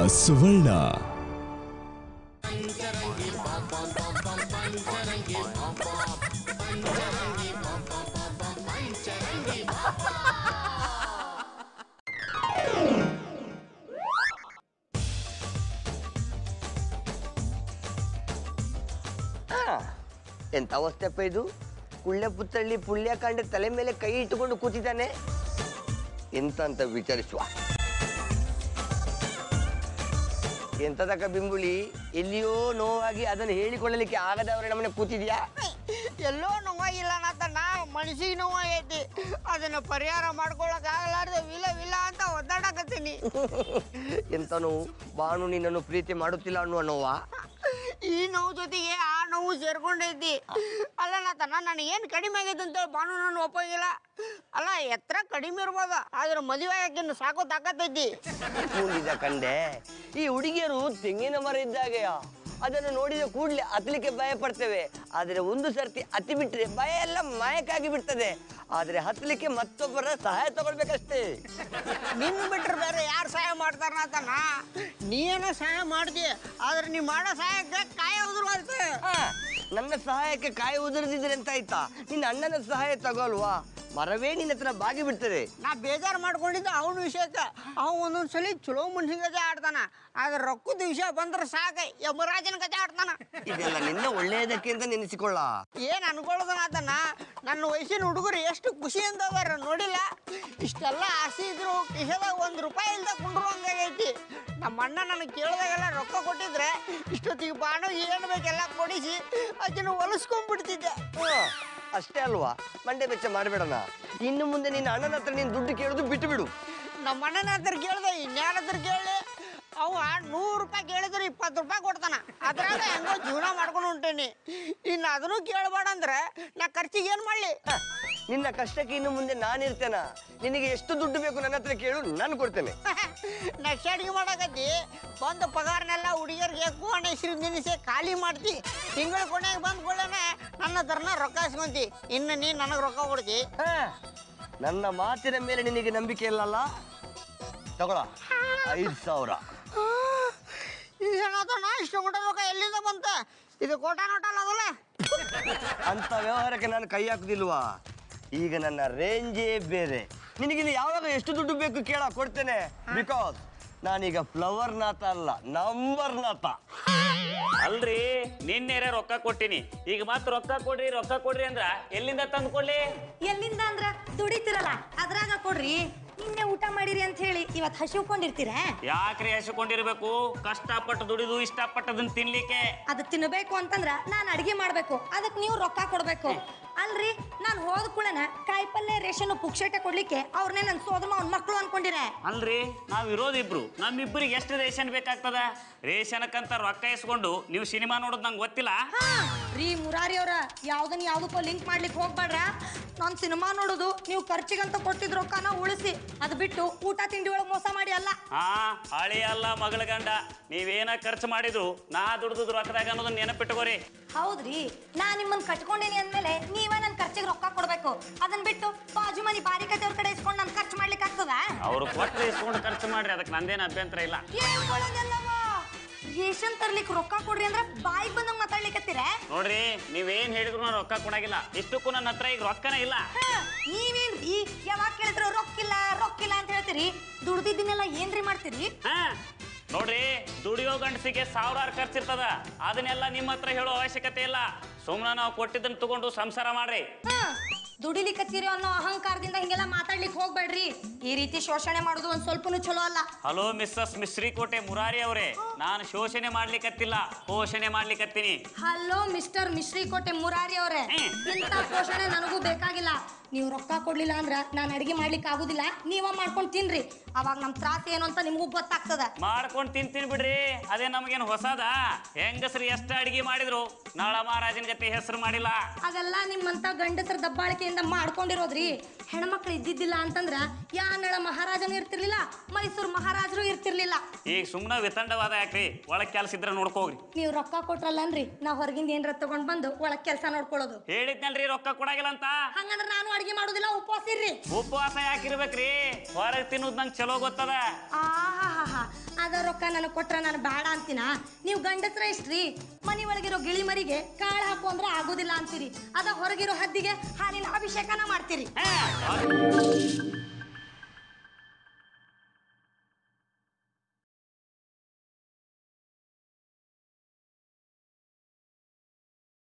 ಸುವರ್ಣ ಎಂತ ಅವಸ್ಥೆಪ್ಪ ಇದು ಕುಳ್ಳೆ ಪುತ್ತಳ್ಳಿ ಪುಳ್ಯ ಕಂಡ ತಲೆ ಮೇಲೆ ಕೈ ಇಟ್ಟುಕೊಂಡು ಕೂತಿದ್ದಾನೆ ಎಂತ ಅಂತ ವಿಚಾರಿಸುವ ಎಂತದಕ್ಕ ಬಿಂಬುಳಿ ಎಲ್ಲಿಯೋ ನೋವಾಗಿ ಅದನ್ನು ಹೇಳಿಕೊಳ್ಳಲಿಕ್ಕೆ ಆಗದವರ ನಮ್ಮನೆ ಕೂತಿದ್ಯಾ ಎಲ್ಲೋ ನೋವಾಗಿಲ್ಲ ನಾ ಮನಸ್ಸಿಗೆ ನೋವಾಗೈತಿ ಅದನ್ನ ಪರಿಹಾರ ಮಾಡ್ಕೊಳಕ್ ಆಗಲಾರ್ದೆ ವಿಲ ವಿಲ ಅಂತ ಒದ್ದಾಡಕತ್ತೀನಿ ಎಂತ ನೋವು ಬಾನು ನಿನ್ನನ್ನು ಪ್ರೀತಿ ಮಾಡುತ್ತಿಲ್ಲ ಅನ್ನುವ ನೋವಾ ಈ ನೋವು ಜೊತೆಗೆ ಆ ನೋವು ಸೇರ್ಕೊಂಡೈತಿ ಅಲ್ಲ ನಾತನ ನನಗೆ ಏನು ಕಡಿಮೆ ಆಗೈತೆ ಅಂತೇಳಿ ಬಾನು ನಾನು ಒಪ್ಪಂಗಿಲ್ಲ ಅಲ್ಲ ಎತ್ತರ ಕಡಿಮೆ ಇರ್ಬೋದು ಆದ್ರೆ ಮದುವೆ ಆಗಕ್ಕಿನ್ನು ಸಾಕು ತಾಕತ್ತೈತಿ ಮುಂದಿದ ಕಂಡೆ ಈ ಹುಡುಗಿಯರು ತೆಂಗಿನ ಮರ ಇದ್ದಾಗೆಯ ಅದನ್ನು ನೋಡಿದ ಕೂಡಲೇ ಹತ್ತಲಿಕ್ಕೆ ಭಯ ಪಡ್ತೇವೆ ಆದರೆ ಒಂದು ಸರ್ತಿ ಹತ್ತಿ ಬಿಟ್ರೆ ಭಯ ಎಲ್ಲ ಮಾಯಕ್ಕಾಗಿ ಬಿಡ್ತದೆ ಆದರೆ ಹತ್ತಲಿಕ್ಕೆ ಮತ್ತೊಬ್ಬರ ಸಹಾಯ ತಗೊಳ್ಬೇಕಷ್ಟೇ ನಿನ್ನ ಬಿಟ್ರೆ ಬೇರೆ ಯಾರು ಸಹಾಯ ಮಾಡ್ತಾರ ನಾತನ ನೀ ಏನೋ ಸಹಾಯ ಮಾಡ್ತಿ ಆದ್ರೆ ನೀ ಮಾಡೋ ಸಹಾಯಕ್ಕೆ ಕಾಯ ಉದುರ್ವಾಯ್ತು ಆ, ನನ್ನ ಸಹಾಯಕ್ಕೆ ಕಾಯಿ ಉದುರಿದ್ರೆ ಅಂತ ಆಯ್ತಾ ನಿನ್ನ ಅಣ್ಣನ ಸಹಾಯ ತಗೋಲ್ವಾ ಮರವೇ ನಿನ್ನ ಹತ್ರ ಬಾಗಿ ಬಿಡ್ತದೆ ನಾ ಬೇಜಾರು ಮಾಡ್ಕೊಂಡಿದ್ದೆ ಅವನ ವಿಷಯಕ್ಕೆ ಅವ ಒಂದೊಂದು ಸಲ ಚಲೋ ಮನುಷ್ಯನ ಕತೆ ಆಡ್ತಾನ ಆದ್ರೆ ರೊಕ್ಕದ ವಿಷಯ ಬಂದ್ರೆ ಸಾಕ ಯಮರಾಜನ ಕತೆ ಆಡ್ತಾನ ಇದೆಲ್ಲ ನಿನ್ನ ಒಳ್ಳೆಯದಕ್ಕೆ ಅಂತ ನೆನೆಸಿಕೊಳ್ಳ ಏನ್ ಅನ್ಕೊಳ್ಳೋದನಾತನ ನನ್ನ ವಯಸ್ಸಿನ ಹುಡುಗರು ಎಷ್ಟು ಖುಷಿಯಿಂದ ಅದಾರ ನೋಡಿಲ್ಲ ಇಷ್ಟೆಲ್ಲ ಆಸೆ ಇದ್ರು ಕಿಸೆದಾಗ ಒಂದು ರೂಪಾಯಿ ಇಲ್ದ ಕುಂಡ್ರು ಹಂಗಾಗೈತಿ ನಮ್ಮ ಅಣ್ಣ ನನಗೆ ಕೇಳಿದಾಗೆಲ್ಲ ರೊಕ್ಕ ಕೊಟ್ಟಿದ್ರೆ ಇಷ್ಟೊತ್ತಿಗೆ ಬಾನು ಏನು ಬೇಕೆಲ್ಲ ಕೊಡಿಸಿ ಅದನ್ನು ಹೊಲಿಸ್ಕೊಂಡ್ಬಿಡ್ತಿದ್ದೆ ಹ್ಮ್, ಅಷ್ಟೇ ಅಲ್ವಾ ಮಂಡೆ ಬೆಚ್ಚ ಮಾಡಬೇಡಣ ಇನ್ನು ಮುಂದೆ ನಿನ್ನ ಅಣ್ಣನ ಹತ್ರ ನೀನು ದುಡ್ಡು ಕೇಳೋದು ಬಿಟ್ಟು ಬಿಡು ನಮ್ಮ ಅಣ್ಣನ ಹತ್ರ ಕೇಳ್ದೆ ಇನ್ಯಾರ ಹತ್ರ ಕೇಳಿ ಅವ ನೂರು ರೂಪಾಯಿ ಕೇಳಿದ್ರೆ ಇಪ್ಪತ್ತು ರೂಪಾಯಿ ಕೊಡ್ತಾನ ಅದ್ರಾಗ ಹೆಂಗೋ ಜೀವನ ಮಾಡ್ಕೊಂಡು ಹೊಂಟೇನಿ ಇನ್ನು ಅದನ್ನು ಕೇಳಬೇಡ ಅಂದ್ರೆ ನಾ ಖರ್ಚಿಗೆ ಏನು ಮಾಡಲಿ ಹ, ನಿನ್ನ ಕಷ್ಟಕ್ಕೆ ಇನ್ನು ಮುಂದೆ ನಾನಿರ್ತೇನ ನಿನಗೆ ಎಷ್ಟು ದುಡ್ಡು ಬೇಕು ನನ್ನ ಹತ್ರ ಕೇಳು ನಾನು ಕೊಡ್ತೇನೆ ನೆಕ್ಸ್ಟ್ ಅಡಿಗೆ ಮಾಡಕತ್ತಿ ಬಂದ ಪಗಾರನೆಲ್ಲ ಹುಡುಗಿಯರಿಗೆ ಕೋಣ ಹೆಸರು ನಿಲ್ಲಿಸಿ ಖಾಲಿ ಮಾಡ್ತಿ ತಿಂಗಳ ಕೊನೆಗೆ ಬಂದ ಕೂಡಲೇ ನನ್ನ ಹತ್ರನ ರೊಕ್ಕ ಇಸ್ಕೊಂತಿ ಇನ್ನು ನೀ ನನಗೆ ರೊಕ್ಕ ಕೊಡ್ತಿ ಹ, ನನ್ನ ಮಾತಿನ ಮೇಲೆ ನಿನಗೆ ನಂಬಿಕೆ ಇಲ್ಲಲ್ಲ ತಗೊಳ ಐದು ಸಾವಿರ ಇದೇನಾತನ ಇಷ್ಟು ಕೊಟ್ಟ ರೊಕ್ಕ ಎಲ್ಲಿಂದ ಬಂತ ಇದು ಕೋಟ ನೋಟಲ್ಲ ಅದಲ್ಲ ಅಂತ ವ್ಯವಹಾರಕ್ಕೆ ನಾನು ಕೈ ಹಾಕುದಿಲ್ವಾ ಈಗ ನನ್ನ ರೇಂಜೇ ಬೇರೆ ನಿನಗಿಲ್ಲಿ ಯಾವಾಗ ಎಷ್ಟು ದುಡ್ಡು ಬೇಕು ಕೇಳ ಕೊಡ್ತೇನೆ ಬಿಕಾಸ್ ನಾನೀಗ ಫ್ಲವರ್ ನಾಥ ಅಲ್ಲ ನಂಬರ್ ನಾಥ ಅಲ್ರಿ ನಿನ್ನೆರೆ ರೊಕ್ಕ ಕೊಟ್ಟಿನಿ ಈಗ ಮತ್ತೆ ರೊಕ್ಕ ಕೊಡ್ರಿ ರೊಕ್ಕ ಕೊಡ್ರಿ ಅಂದ್ರ ಎಲ್ಲಿಂದ ತಂದು ಕೊಡ್ಲಿ ಎಲ್ಲಿಂದ ಅಂದ್ರ ದುಡಿತಿರಲ್ಲ ಅದ್ರಾಗ ಕೊಡ್ರಿ ನಿನ್ನೆ ಊಟ ಮಾಡಿರಿ ಅಂತ ಹೇಳಿ ಇವತ್ ಹಸಿವ್ಕೊಂಡಿರ್ತೀರ ಯಾಕ್ರಿ ಹಸಿಕೊಂಡಿರ್ಬೇಕು ಕಷ್ಟಪಟ್ಟು ದುಡಿದು ಇಷ್ಟಪಟ್ಟು ಅದನ್ನ ತಿನ್ಲಿಕ್ಕೆ ಅದು ತಿನ್ನಬೇಕು ಅಂತಂದ್ರ ನಾನ್ ಅಡಿಗೆ ಮಾಡ್ಬೇಕು ಅದಕ್ ನೀವು ರೊಕ್ಕ ಕೊಡ್ಬೇಕು ಅಲ್ರಿ ನಾನ್ ಹೋದ ಕೂಡನ ಕಾಯಿಪಲ್ಲೆ ರೇಷನ್ ಪುಕ್ಷಟೆ ಕೊಡ್ಲಿಕ್ಕೆ ಅವ್ರನ್ನೇ ನನ್ ಸೋದರ ಅವ್ನ ಮಕ್ಳು ಅನ್ಕೊಂಡಿರ ಅಲ್ರಿ ನಾವ್ ಇರೋದಿಬ್ರು ನಮ್ಮಿಬ್ಬರಿಗೆ ಎಷ್ಟು ರೇಷನ್ ಬೇಕಾಗ್ತದ ರೇಷನ್ಕಂತ ರೊಕ್ಕ ಇಸ್ಕೊಂಡು ನೀವು ಸಿನಿಮಾ ನೋಡೋದು ನಂಗೆ ಗೊತ್ತಿಲ್ಲ ಹಾ ರೀ ಮುರಾರಿ ಅವ್ರ ಯಾವ್ದನ್ ಯಾವ್ದಕ್ಕೋ ಲಿಂಕ್ ಮಾಡ್ಲಿಕ್ಕೆ ಹೋಗ್ಬೇಡ್ರ ನಾನ್ ಸಿನಿಮಾ ನೋಡೋದು ನೀವು ಖರ್ಚಿಗಂತ ಕೊಟ್ಟಿದ್ ರೊಕ್ಕನ ಉಳಿಸಿ ಅದ್ ಬಿಟ್ಟು ಊಟ ತಿಂಡಿ ಒಳಗ್ ಮೋಸ ಮಾಡಿ ಅಲ್ಲ ಹಾ ಹಳಿ ಅಲ್ಲ ಮಗಳ ಗಂಡ ನೀವೇನ ಖರ್ಚು ಮಾಡಿದ್ರು ನಾ ದುಡ್ದು ರೊಕ್ಕದಾಗ ಅನ್ನೋದನ್ನ ನೆನಪಿಟ್ಕೋರಿ ಹೌದ್ರಿ ನಾ ನಿಮ್ಮನ್ ಕಟ್ಕೊಂಡೇನಿ ಅಂದ್ಮೇಲೆ ನೀವೇ ನನ್ ಖರ್ಚಿಗೆ ರೊಕ್ಕ ಕೊಡ್ಬೇಕು ಅದನ್ ಬಿಟ್ಟು ಬಾಜು ಮನಿ ಬಾರಿಕತೆಯವ್ರ ಕಡೆ ಇಸ್ಕೊಂಡ್ ನನ್ ಖರ್ಚು ಮಾಡ್ಲಿಕ್ಕೆ ಆಗ್ತದ ಅವ್ರು ಕೊಟ್ಟರೆ ಇಸ್ಕೊಂಡು ಖರ್ಚು ಮಾಡ್ರಿ ಅದಕ್ಕೆ ನಂದೇನು ಅಭ್ಯಂತರ ಇಲ್ಲ ರೇಷನ್ ತರ್ಲಿಕ್ಕೆ ರೊಕ್ಕ ಕೊಡ್ರಿ ಅಂದ್ರ ಬಾಯಿಗೆ ಬಂದಂಗ್ ಮಾತಾಡ್ಲಿಕತ್ತೀರ ನೋಡ್ರಿ ನೀವೇನ್ ಹೇಳಿದ್ರು ನಾನು ರೊಕ್ಕ ಕೊಡಾಗಿಲ್ಲ ಇಷ್ಟಕ್ಕೂ ನನ್ನ ಹತ್ರ ಈಗ ರೊಕ್ಕನೇ ಇಲ್ಲ ನೀವೇನ್ರಿ ಯಾವಾಗ ಕೇಳಿದ್ರು ರೊಕ್ಕಿಲ್ಲ ರೊಕ್ಕಿಲ್ಲ ಅಂತ ಹೇಳ್ತೀರಿ ದುಡ್ದಿದ್ದನ್ನೆಲ್ಲ ಏನ್ರಿ ಮಾಡ್ತೀರಿ ಹಾ ನೋಡ್ರಿ ದುಡಿಯೋ ಗಂಡಸಿಗೆ ಸಾವಿರಾರು ಖರ್ಚಿರ್ತದ ಅದನ್ನೆಲ್ಲ ನಿಮ್ಮ ಹತ್ರ ಹೇಳೋ ಅವಶ್ಯಕತೆ ಇಲ್ಲ ಸುಮ್ಮನೆ ನಾವು ಕೊಟ್ಟಿದ್ದನ್ನ ತಗೊಂಡು ಸಂಸಾರ ಮಾಡ್ರಿ ಹಾ ದುಡಿಲಿಕತ್ತೀರಿ ಅನ್ನೋ ಅಹಂಕಾರದಿಂದ ಹಿಂಗೆಲ್ಲ ಮಾತಾಡ್ಲಿಕ್ಕೆ ಹೋಗ್ಬೇಡ್ರಿ ಈ ರೀತಿ ಶೋಷಣೆ ಮಾಡೋದು ಒಂದ್ ಸ್ವಲ್ಪನೂ ಚಲೋ ಅಲ್ಲ ಹಲೋ ಮಿಸ್ಸಸ್ ಮಿಶ್ರಿಕೋಟೆ ಮುರಾರಿ ಅವರೇ ನಾನು ಶೋಷಣೆ ಮಾಡ್ಲಿಕ್ಕತ್ತಿಲ್ಲ ಪೋಷಣೆ ಮಾಡ್ಲಿಕ್ಕತ್ತೀನಿ ಹಲೋ ಮಿಸ್ಟರ್ ಮಿಶ್ರಿಕೋಟೆ ಮುರಾರಿ ಅವರೇ ಹ್ಮ್. ಇಂಥ ಪೋಷಣೆ ನನಗೂ ಬೇಕಾಗಿಲ್ಲ ನೀವು ರೊಕ್ಕ ಕೊಡ್ಲಿಲ್ಲ ಅಂದ್ರ ನಾನು ಅಡಿಗೆ ಮಾಡ್ಲಿಕ್ಕೆ ಆಗುದಿಲ್ಲ ನೀವ ಮಾಡ್ಕೊಂಡು ತಿನ್ರಿ ಅವಾಗ ನಮ್ ತ್ರಾಸ ಏನು ಅಂತ ನಿಮಗೂ ಗೊತ್ತಾಗ್ತದ ಮಾಡ್ಕೊಂಡು ತಿಂತೀನಿ ಬಿಡ್ರಿ ಅದೇ ನಮಗೇನು ಹೊಸದ ಹೆಂಗಸ್ರು ಎಷ್ಟು ಅಡಿಗೆ ಮಾಡಿದ್ರು ನಳ ಮಹಾರಾಜನ ಗತಿ ಹೆಸರು ಮಾಡಿಲ್ಲ ಅದೆಲ್ಲ ನಿಮ್ಮಂತ ಗಂಡಸರ ದಬ್ಬಾಳಿಕೆಯಿಂದ ಮಾಡ್ಕೊಂಡಿರೋದ್ರಿ ಹೆಣ್ಮಕ್ಳು ಇದ್ದಿದ್ದಿಲ್ಲ ಅಂತಂದ್ರ ಯಾ ನಳ ಮಹಾರಾಜನು ಇರ್ತಿರ್ಲಿಲ್ಲ ಮೈಸೂರು ಮಹಾರಾಜರು ಇರ್ತಿರ್ಲಿಲ್ಲ ಈಗ ಸುಮ್ಮನೆ ವಿತಂಡವಾದ ಯಾಕೆ ಯಾಕ್ರಿ ಒಳಗ್ ಕೆಲ್ಸ ಇದ್ರೆ ನೋಡ್ಕೋಗ್ರಿ ನೀವು ರೊಕ್ಕ ಕೊಟ್ರಲ್ಲನ್ರಿ ನಾ ಹೊರಗಿಂದ ಏನ್ರ ತಗೊಂಡ್ ಬಂದು ಒಳಗ್ ಕೆಲಸ ನೋಡ್ಕೊಳ್ಳೋದು ಹೇಳಿದ್ನಲ್ರಿ ರೊಕ್ಕ ಕೊಡಾಗಿಲ್ಲ ಅಂತ ಹಂಗಂದ್ರ ನಾನು ಅಡ್ಗೆ ಮಾಡೋದಿಲ್ಲ ಉಪವಾಸ ಇರ್ರಿ ಉಪವಾಸ ಯಾಕಿರ್ಬೇಕ್ರಿ ಹೊರಗೆ ತಿನ್ನೋದ್ ನಂಗೆ ಚಲೋ ಗೊತ್ತದ ಆಹಾಹಾಹಾ. ಅದ ರೊಕ್ಕ ನನಗೆ ಕೊಟ್ರ ನಾನು ಬೇಡ ಅಂತೀನ ನೀವು ಗಂಡಸ್ರ ಇಷ್ಟ್ರಿ ಮನಿ ಒಳಗಿರೋ ಗಿಳಿ ಮರಿಗೆ ಕಾಳು ಹಾಕು ಅಂದ್ರೆ ಆಗೋದಿಲ್ಲ ಅಂತೀರಿ ಅದ ಹೊರಗಿರೋ ಹದ್ದಿಗೆ ಹಾಲಿನ ಅಭಿಷೇಕನ ಮಾಡ್ತೀರಿ ಹಾ,